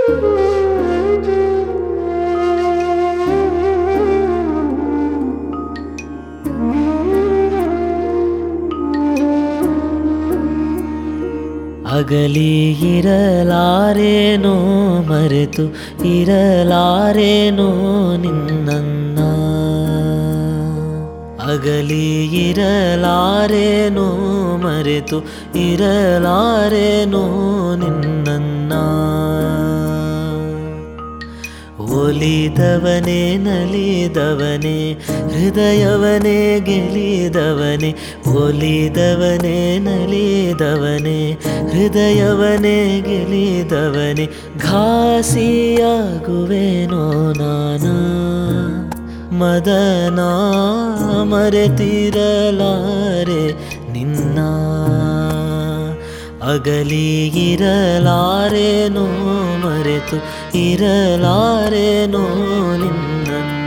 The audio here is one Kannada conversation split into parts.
ಅಗಲಿ ಇರಲಾರೇನೋ ಮರೆತು ಇರಲಾರೇನೋ ನಿನ್ನನ್ನ ಅಗಲಿ ಇರಲಾರೇನೋ ಮರೆತು ಇರಲಾರೇನೋ ನಿನ್ನನ್ನ ಒಲಿದವನೇ ನಲಿದವನೇ ಹೃದಯವನೇ ಗೆಲಿದವನೇ ಒಲಿದವನೇ ನಲಿದವನೇ ಹೃದಯವನೇ ಗೆಲಿದವನೇ ಘಾಸಿಯಾಗುವೆನೋ ನಾನ ಮದನ ಮರೆತಿರಲಾರೆ ನಿನ್ನ ಅಗಲಿ ಇರಲಾರೇನೋ ಮರೆತು ಇರಲಾರೇನೋ ನಿನ್ನ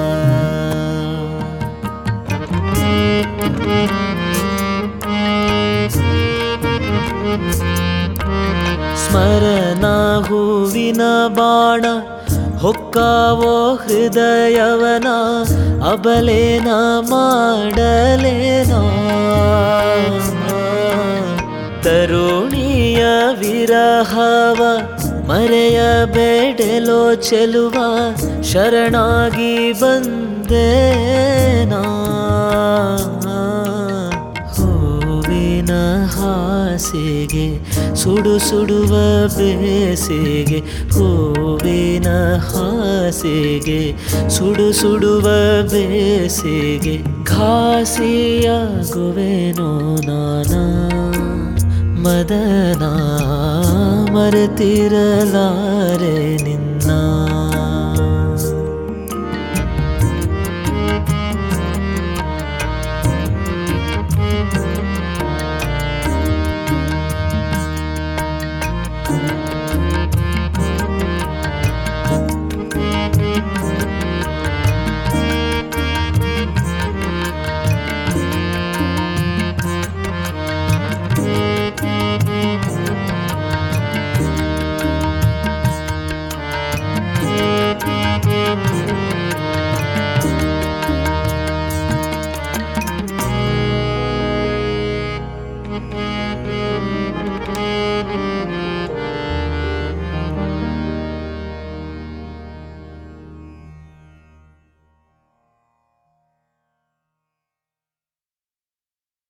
ಸ್ಮರಣ ಹೂವಿನ ಬಾಣ ಹೊಕ್ಕಾವೋ ಹೃದಯವನ ಅಬಲೇನ ಮಾಡಲೇನ ತರುಣಿಯ ವಿರಹವ ಮರೆಯಬೇಡೆಲೋ ಚೆಲುವ ಶರಣಾಗಿ ಬಂದೇನಾ ಹೂವಿನ ಹಾಸಿಗೆ ಸುಡು ಸುಡುವ ಬೇಸಿಗೆ ಹೂವಿನ ಹಾಸಿಗೆ ಸುಡು ಸುಡುವ ಬೇಸಿಗೆ ಘಾಸಿಯಾಗುವೆನೋ ನಾನ ಮದನ ಮರೆತಿರಲಾರೆ ನಿನ್ನ